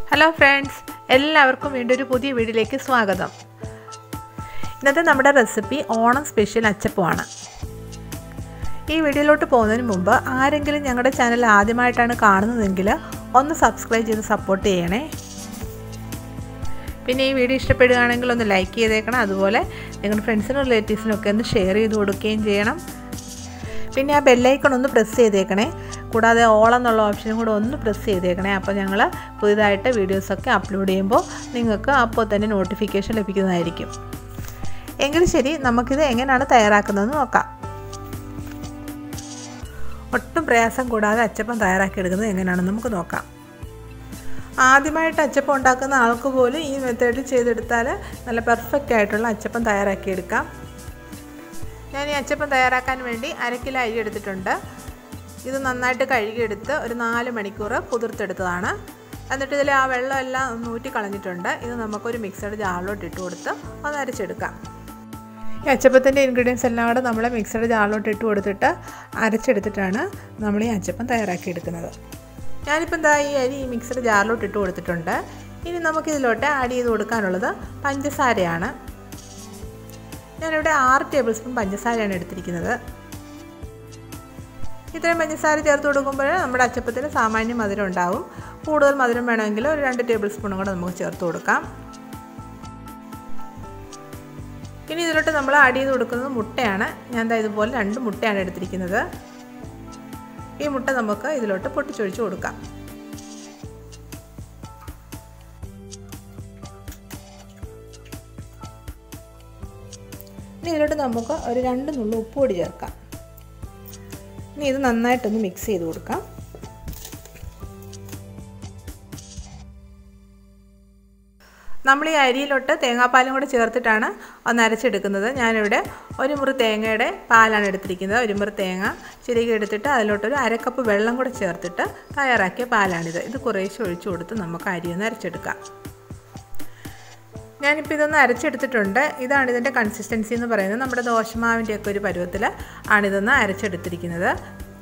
hello friends എല്ലാവർക്കും വീണ്ടും ഒരു പുതിയ വീഡിയോയിലേക്ക് സ്വാഗതം ഇന്നത്തെ നമ്മുടെ റെസിപ്പി ഓണം സ്പെഷ്യൽ അച്ചപ്പമാണ് ഈ വീഡിയോയിലോട്ട് പോകുന്നതിന് മുമ്പ് ആരെങ്കിലും ഞങ്ങളുടെ ചാനൽ ആദ്യമായിട്ടാണ് കാണുന്നതെങ്കിൽ ഒന്ന് സബ്സ്ക്രൈബ് ചെയ്ത് സപ്പോർട്ട് ചെയ്യണേ പിന്നെ ഈ വീഡിയോ ഇഷ്ടപ്പെടുകയാണെങ്കിൽ ഒന്ന് ലൈക്ക് ചെയ്തേക്കണം അതുപോലെ നിങ്ങളുടെ ഫ്രണ്ട്സിനും റിലേറ്റീവ്സിനും ഒക്കെ ഒന്ന് ഷെയർ ചെയ്ത് കൊടുക്കുകയും ചെയ്യണം പിന്നെ ആ ബെല്ലൈക്കൺ ഒന്ന് പ്രസ് ചെയ്തേക്കണേ കൂടാതെ ഓൾ എന്നുള്ള ഓപ്ഷനും കൂടെ ഒന്ന് പ്രസ് ചെയ്തേക്കണേ അപ്പോൾ ഞങ്ങൾ പുതിയതായിട്ട് വീഡിയോസൊക്കെ അപ്ലോഡ് ചെയ്യുമ്പോൾ നിങ്ങൾക്ക് അപ്പോൾ തന്നെ നോട്ടിഫിക്കേഷൻ ലഭിക്കുന്നതായിരിക്കും എങ്കിൽ ശരി നമുക്കിത് എങ്ങനെയാണ് തയ്യാറാക്കുന്നതെന്ന് നോക്കാം ഒട്ടും പ്രയാസം കൂടാതെ അച്ചപ്പം തയ്യാറാക്കിയെടുക്കുന്നത് എങ്ങനെയാണെന്ന് നമുക്ക് നോക്കാം ആദ്യമായിട്ട് അച്ചപ്പം ഉണ്ടാക്കുന്ന ആൾക്ക് പോലും ഈ മെത്തേഡിൽ ചെയ്തെടുത്താൽ നല്ല പെർഫെക്റ്റ് ആയിട്ടുള്ള അച്ചപ്പം തയ്യാറാക്കിയെടുക്കാം ഞാൻ ഈ അച്ചപ്പം തയ്യാറാക്കാൻ വേണ്ടി അര കിലോ അരി എടുത്തിട്ടുണ്ട് ഇത് നന്നായിട്ട് കഴുകിയെടുത്ത് ഒരു നാല് മണിക്കൂർ കുതിർത്തെടുത്തതാണ് എന്നിട്ട് ഇതിൽ ആ വെള്ളമെല്ലാം നൂറ്റി കളഞ്ഞിട്ടുണ്ട് ഇത് നമുക്കൊരു മിക്സഡ് ജാറിലോട്ട് ഇട്ട് കൊടുത്ത് ഒന്ന് അരച്ചെടുക്കാം ഈ അച്ചപ്പത്തിൻ്റെ ഇൻഗ്രീഡിയൻസ് എല്ലാം കൂടെ നമ്മൾ മിക്സഡ് ജാറിലോട്ട് ഇട്ട് കൊടുത്തിട്ട് അരച്ചെടുത്തിട്ടാണ് നമ്മൾ ഈ അച്ചപ്പം തയ്യാറാക്കിയെടുക്കുന്നത് ഞാനിപ്പോൾ എന്താ ഈ അരി ഈ മിക്സഡ് ജാറിലോട്ട് ഇട്ട് കൊടുത്തിട്ടുണ്ട് ഇനി നമുക്കിതിലോട്ട് ആഡ് ചെയ്ത് കൊടുക്കാനുള്ളത് പഞ്ചസാരയാണ് ഞാനിവിടെ ആറ് ടേബിൾ സ്പൂൺ പഞ്ചസാരയാണ് എടുത്തിരിക്കുന്നത് ഇത്രയും പഞ്ചസാര ചേർത്ത് കൊടുക്കുമ്പോൾ നമ്മുടെ അച്ചപ്പത്തിന് സാമാന്യ മധുരം ഉണ്ടാവും കൂടുതൽ മധുരം വേണമെങ്കിൽ ഒരു രണ്ട് ടേബിൾ സ്പൂണും കൂടെ നമുക്ക് ചേർത്ത് കൊടുക്കാം ഇനി ഇതിലോട്ട് നമ്മൾ ആഡ് ചെയ്ത് കൊടുക്കുന്നത് മുട്ടയാണ് ഞാൻ എന്താ ഇതുപോലെ രണ്ട് മുട്ടയാണ് എടുത്തിരിക്കുന്നത് ഈ മുട്ട നമുക്ക് ഇതിലോട്ട് പൊട്ടിച്ചൊഴിച്ച് കൊടുക്കാം ഇനി ഇതിലോട്ട് നമുക്ക് ഒരു രണ്ട് നുള്ളു ഉപ്പ് പൊടി ചേർക്കാം ഇനി ഇത് നന്നായിട്ടൊന്ന് മിക്സ് ചെയ്ത് കൊടുക്കാം നമ്മൾ ഈ അരിയിലോട്ട് തേങ്ങാപ്പാലും കൂടെ ചേർത്തിട്ടാണ് ഒന്ന് അരച്ചെടുക്കുന്നത് ഞാനിവിടെ ഒരു മുറി തേങ്ങയുടെ പാലാണ് എടുത്തിരിക്കുന്നത് ഒരു മുറി തേങ്ങ ചിരകി എടുത്തിട്ട് അതിലോട്ടൊരു അരക്കപ്പ് വെള്ളം കൂടെ ചേർത്തിട്ട് തയ്യാറാക്കിയ പാലാണിത് ഇത് കുറേശ്ശെ ഒഴിച്ചു കൊടുത്ത് നമുക്ക് അരി ഒന്ന് അരച്ചെടുക്കാം ഞാനിപ്പോൾ ഇതൊന്ന് അരച്ചെടുത്തിട്ടുണ്ട് ഇതാണ് ഇതിൻ്റെ കൺസിസ്റ്റൻസി എന്ന് പറയുന്നത് നമ്മുടെ ദോശമാവിൻ്റെയൊക്കെ ഒരു പരുവത്തിൽ ആണിതൊന്ന് അരച്ചെടുത്തിരിക്കുന്നത്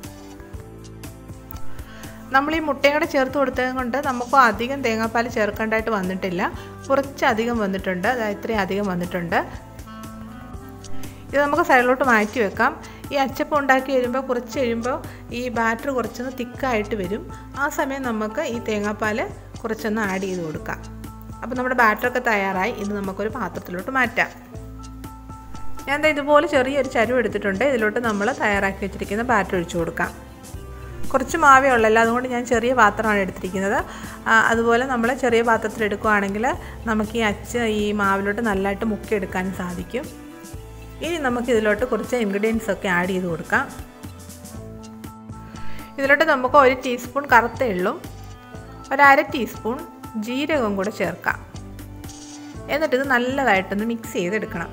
നമ്മൾ ഈ മുട്ടയും കൂടെ ചേർത്ത് കൊടുത്തത് കൊണ്ട് നമുക്ക് അധികം തേങ്ങാപ്പാൽ ചേർക്കേണ്ടതായിട്ട് വന്നിട്ടില്ല കുറച്ചധികം വന്നിട്ടുണ്ട് അതായത് ഇത്രയും അധികം വന്നിട്ടുണ്ട് ഇത് നമുക്ക് സൈഡിലോട്ട് മാറ്റി വെക്കാം ഈ അച്ചപ്പം ഉണ്ടാക്കി വരുമ്പോൾ കുറച്ച് കഴിയുമ്പോൾ ഈ ബാറ്റർ കുറച്ചൊന്ന് തിക്കായിട്ട് വരും ആ സമയം നമുക്ക് ഈ തേങ്ങാപ്പാൽ കുറച്ചൊന്ന് ആഡ് ചെയ്ത് കൊടുക്കാം അപ്പോൾ നമ്മുടെ ബാറ്ററൊക്കെ തയ്യാറായി ഇത് നമുക്കൊരു പാത്രത്തിലോട്ട് മാറ്റാം ഞാൻ എന്താ ഇതുപോലെ ചെറിയൊരു ചരുവ് എടുത്തിട്ടുണ്ട് ഇതിലോട്ട് നമ്മൾ തയ്യാറാക്കി വെച്ചിരിക്കുന്ന ബാറ്റർ ഒഴിച്ചു കൊടുക്കാം കുറച്ച് മാവേ ഉള്ളല്ലോ അതുകൊണ്ട് ഞാൻ ചെറിയ പാത്രമാണ് എടുത്തിരിക്കുന്നത് അതുപോലെ നമ്മൾ ചെറിയ പാത്രത്തിൽ എടുക്കുകയാണെങ്കിൽ നമുക്ക് ഈ അച്ച് ഈ മാവിലോട്ട് നല്ലതായിട്ട് മുക്കിയെടുക്കാൻ സാധിക്കും ഇനി നമുക്ക് ഇതിലോട്ട് കുറച്ച് ഇൻഗ്രീഡിയൻസ് ഒക്കെ ആഡ് ചെയ്ത് കൊടുക്കാം ഇതിലോട്ട് നമുക്ക് ഒരു ടീസ്പൂൺ കറുത്ത എള്ളും ഒരു അര ടീസ്പൂൺ ജീരകവും കൂടെ ചേർക്കാം എന്നിട്ടിത് നല്ലതായിട്ടൊന്ന് മിക്സ് ചെയ്തെടുക്കണം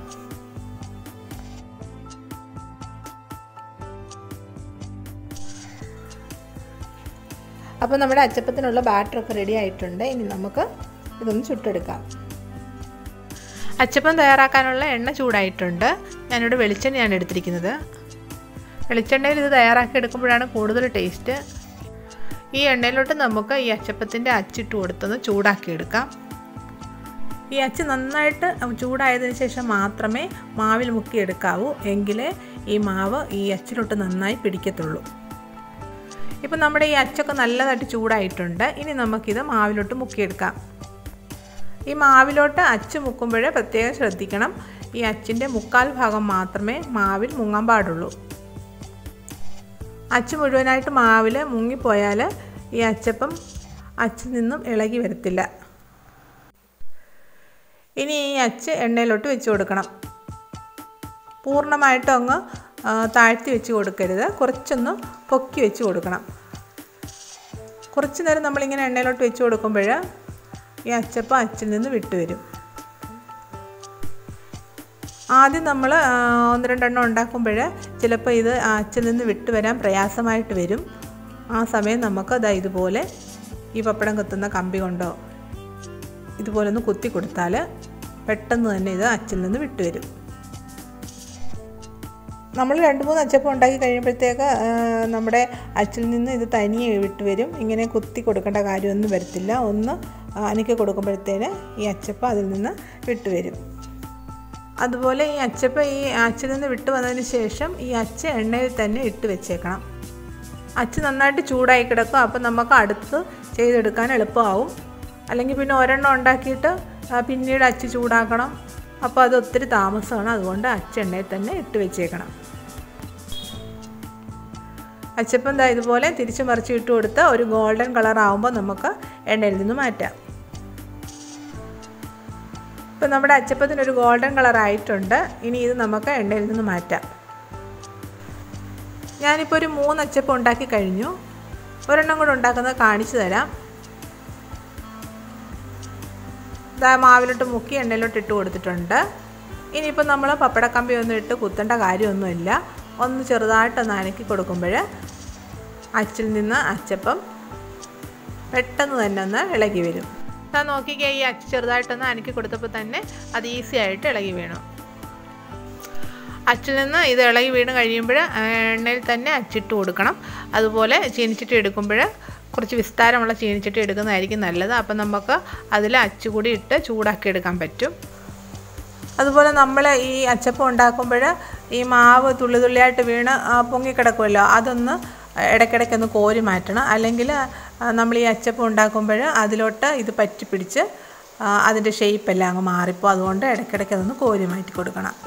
അപ്പോൾ നമ്മുടെ അച്ചപ്പത്തിനുള്ള ബാറ്ററൊക്കെ റെഡി ആയിട്ടുണ്ട് ഇനി നമുക്ക് ഇതൊന്ന് ചുട്ടെടുക്കാം അച്ചപ്പം തയ്യാറാക്കാനുള്ള എണ്ണ ചൂടായിട്ടുണ്ട് ഞാനിവിടെ വെളിച്ചെണ്ണയാണ് എടുത്തിരിക്കുന്നത് വെളിച്ചെണ്ണയിൽ ഇത് തയ്യാറാക്കി എടുക്കുമ്പോഴാണ് കൂടുതൽ ടേസ്റ്റ് ഈ എണ്ണയിലോട്ട് നമുക്ക് ഈ അച്ചപ്പത്തിൻ്റെ അച്ചിട്ട് കൊടുത്തൊന്ന് ചൂടാക്കി എടുക്കാം ഈ അച്ച് നന്നായിട്ട് ചൂടായതിനു ശേഷം മാത്രമേ മാവിൽ മുക്കിയെടുക്കാവൂ എങ്കിലേ ഈ മാവ് ഈ അച്ചിലോട്ട് നന്നായി പിടിക്കത്തുള്ളൂ ഇപ്പം നമ്മുടെ ഈ അച്ചൊക്കെ നല്ലതായിട്ട് ചൂടായിട്ടുണ്ട് ഇനി നമുക്കിത് മാവിലോട്ട് മുക്കിയെടുക്കാം ഈ മാവിലോട്ട് അച്ച് മുക്കുമ്പോൾ പ്രത്യേകം ശ്രദ്ധിക്കണം ഈ അച്ചിൻ്റെ മുക്കാൽ ഭാഗം മാത്രമേ മാവിൽ മുങ്ങാൻ പാടുള്ളൂ അച്ച് മുഴുവനായിട്ട് മാവിൽ മുങ്ങിപ്പോയാൽ ഈ അച്ചപ്പം അച്ചിൽ നിന്നും ഇളകി വരത്തില്ല ഇനി ഈ അച്ച് എണ്ണയിലോട്ട് വെച്ച് കൊടുക്കണം പൂർണ്ണമായിട്ടും അങ്ങ് താഴ്ത്തി വെച്ച് കൊടുക്കരുത് കുറച്ചൊന്ന് പൊക്കി വെച്ച് കൊടുക്കണം കുറച്ച് നേരം നമ്മളിങ്ങനെ എണ്ണയിലോട്ട് വെച്ച് കൊടുക്കുമ്പോൾ ഈ അച്ചപ്പം അച്ചിൽ നിന്ന് വിട്ടുവരും ആദ്യം നമ്മൾ ഒന്ന് രണ്ടെണ്ണം ഉണ്ടാക്കുമ്പോൾ ചിലപ്പോൾ ഇത് അച്ചിൽ നിന്ന് വിട്ട് വരാൻ പ്രയാസമായിട്ട് വരും ആ സമയം നമുക്ക് അതാ ഇതുപോലെ ഈ പപ്പടം കുത്തുന്ന കമ്പി കൊണ്ടോ ഇതുപോലെ ഒന്ന് കുത്തി കൊടുത്താൽ പെട്ടെന്ന് തന്നെ ഇത് അച്ചിൽ നിന്ന് വിട്ടുവരും നമ്മൾ രണ്ട് മൂന്ന് അച്ചപ്പം ഉണ്ടാക്കി കഴിയുമ്പോഴത്തേക്ക് നമ്മുടെ അച്ചിൽ നിന്ന് ഇത് തനിയെ വിട്ട് വരും ഇങ്ങനെ കുത്തി കൊടുക്കേണ്ട കാര്യമൊന്നും വരത്തില്ല ഒന്ന് അനക്കി കൊടുക്കുമ്പോഴത്തേന് ഈ അച്ചപ്പം അതിൽ നിന്ന് വിട്ട് വരും അതുപോലെ ഈ അച്ചപ്പം ഈ അച്ചിൽ നിന്ന് വിട്ട് വന്നതിന് ശേഷം ഈ അച്ച എണ്ണയിൽ തന്നെ ഇട്ട് വെച്ചേക്കണം അച്ച് നന്നായിട്ട് ചൂടായി കിടക്കും അപ്പം നമുക്ക് അടുത്ത് ചെയ്തെടുക്കാൻ എളുപ്പമാവും അല്ലെങ്കിൽ പിന്നെ ഒരെണ്ണം ഉണ്ടാക്കിയിട്ട് പിന്നീട് അച്ച് ചൂടാക്കണം അപ്പോൾ അത് ഒത്തിരി താമസമാണ് അതുകൊണ്ട് അച്ചെണ്ണയിൽ തന്നെ ഇട്ട് വെച്ചേക്കണം അച്ചപ്പം ദാ ഇതുപോലെ തിരിച്ച് മറിച്ച് ഇട്ട് കൊടുത്ത് ഒരു ഗോൾഡൻ കളർ ആകുമ്പോൾ നമുക്ക് എണ്ണയിൽ നിന്ന് മാറ്റാം ഇപ്പം നമ്മുടെ അച്ചപ്പത്തിന് ഒരു ഗോൾഡൻ കളർ ആയിട്ടുണ്ട് ഇനി ഇത് നമുക്ക് എണ്ണയിൽ നിന്ന് മാറ്റാം ഞാനിപ്പോൾ ഒരു മൂന്ന് അച്ചപ്പം ഉണ്ടാക്കി കഴിഞ്ഞു ഒരെണ്ണം കൂടെ ഉണ്ടാക്കുന്നത് കാണിച്ചു തരാം ഇതാ മാവിലോട്ട് മുക്കി എണ്ണയിലോട്ട് ഇട്ട് കൊടുത്തിട്ടുണ്ട് ഇനിയിപ്പോൾ നമ്മൾ പപ്പടക്കമ്പി ഒന്നും ഇട്ട് കുത്തേണ്ട കാര്യമൊന്നുമില്ല ഒന്ന് ചെറുതായിട്ടൊന്ന് അനക്കി കൊടുക്കുമ്പോൾ അച്ചിൽ നിന്ന് അച്ചപ്പം പെട്ടെന്ന് തന്നെ ഒന്ന് ഇളകി വരും ഞാൻ നോക്കിക്കേ ഈ അച്ച് ചെറുതായിട്ടൊന്ന് അനക്കി കൊടുത്തപ്പോൾ തന്നെ അത് ഈസി ആയിട്ട് ഇളകി വീണു അച്ചിൽ നിന്ന് ഇത് ഇളകി വീണ് കഴിയുമ്പോൾ എണ്ണയിൽ തന്നെ അച്ചിട്ട് കൊടുക്കണം അതുപോലെ ചീനിച്ചിട്ട് എടുക്കുമ്പോൾ കുറച്ച് വിസ്താരമുള്ള ചീനിച്ചിട്ട് എടുക്കുന്നതായിരിക്കും നല്ലത് അപ്പം നമുക്ക് അതിൽ അച്ചു കൂടി ഇട്ട് ചൂടാക്കി എടുക്കാൻ പറ്റും അതുപോലെ നമ്മൾ ഈ അച്ചപ്പം ഉണ്ടാക്കുമ്പോൾ ഈ മാവ് തുള്ളി തുള്ളിയായിട്ട് വീണ് പൊങ്ങിക്കിടക്കുമല്ലോ അതൊന്ന് ഇടയ്ക്കിടയ്ക്കൊന്ന് കോരി മാറ്റണം അല്ലെങ്കിൽ നമ്മൾ ഈ അച്ചപ്പം ഉണ്ടാക്കുമ്പോൾ അതിലോട്ട് ഇത് പറ്റി പിടിച്ച് അതിൻ്റെ ഷേപ്പെല്ലാം അങ്ങ് മാറിപ്പോൾ അതുകൊണ്ട് ഇടയ്ക്കിടയ്ക്ക് അതൊന്ന് കോരി മാറ്റി കൊടുക്കണം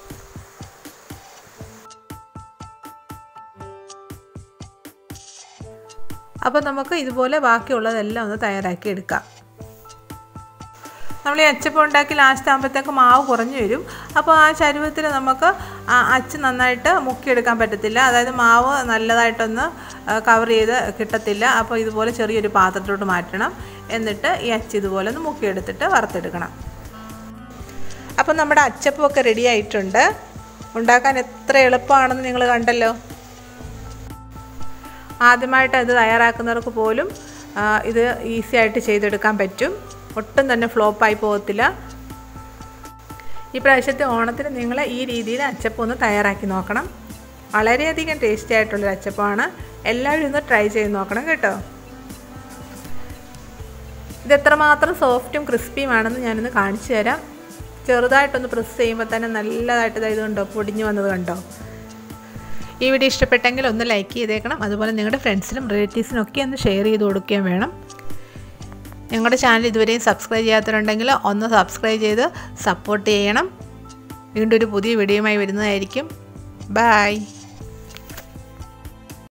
അപ്പോൾ നമുക്ക് ഇതുപോലെ ബാക്കിയുള്ളതെല്ലാം ഒന്ന് തയ്യാറാക്കി എടുക്കാം നമ്മൾ ഈ അച്ചപ്പം ഉണ്ടാക്കി ലാസ്റ്റ് ആകുമ്പോഴത്തേക്ക് മാവ് കുറഞ്ഞു വരും അപ്പോൾ ആ ചരുവത്തിൽ നമുക്ക് അച്ച് നന്നായിട്ട് മുക്കിയെടുക്കാൻ പറ്റത്തില്ല അതായത് മാവ് നല്ലതായിട്ടൊന്ന് കവർ ചെയ്ത് കിട്ടത്തില്ല അപ്പോൾ ഇതുപോലെ ചെറിയൊരു പാത്രത്തിലോട്ട് മാറ്റണം എന്നിട്ട് ഈ അച്ച് ഇതുപോലെ ഒന്ന് മുക്കിയെടുത്തിട്ട് വറുത്തെടുക്കണം അപ്പോൾ നമ്മുടെ അച്ചപ്പമൊക്കെ റെഡി ആയിട്ടുണ്ട് ഉണ്ടാക്കാൻ എത്ര എളുപ്പമാണെന്ന് നിങ്ങൾ കണ്ടല്ലോ ആദ്യമായിട്ട് അത് തയ്യാറാക്കുന്നവർക്ക് പോലും ഇത് ഈസി ആയിട്ട് ചെയ്തെടുക്കാൻ പറ്റും ഒട്ടും തന്നെ ഫ്ലോപ്പായി പോകത്തില്ല ഈ പ്രാവശ്യത്തെ ഓണത്തിന് നിങ്ങൾ ഈ രീതിയിൽ അച്ചപ്പം ഒന്ന് തയ്യാറാക്കി നോക്കണം വളരെയധികം ടേസ്റ്റി ആയിട്ടുള്ളൊരു അച്ചപ്പമാണ് എല്ലാവരും ഒന്ന് ട്രൈ ചെയ്ത് നോക്കണം കേട്ടോ ഇത് എത്രമാത്രം സോഫ്റ്റും ക്രിസ്പിയുമാണെന്ന് ഞാനൊന്ന് കാണിച്ചു തരാം ചെറുതായിട്ടൊന്ന് പ്രസ് ചെയ്യുമ്പോൾ തന്നെ നല്ലതായിട്ട് ഇത് കണ്ടോ പൊടിഞ്ഞു വന്നത് കണ്ടോ ഈ വീഡിയോ ഇഷ്ടപ്പെട്ടെങ്കിൽ ഒന്ന് ലൈക്ക് ചെയ്തേക്കണം അതുപോലെ നിങ്ങളുടെ ഫ്രണ്ട്സിനും റിലേറ്റീവ്സിനും ഒക്കെ ഒന്ന് ഷെയർ ചെയ്ത് കൊടുക്കുകയും വേണം ഞങ്ങളുടെ ചാനൽ ഇതുവരെയും സബ്സ്ക്രൈബ് ചെയ്യാത്തവരുണ്ടെങ്കിൽ ഒന്ന് സബ്സ്ക്രൈബ് ചെയ്ത് സപ്പോർട്ട് ചെയ്യണം വീണ്ടും ഒരു പുതിയ വീഡിയോയുമായി വരുന്നതായിരിക്കും ബായ്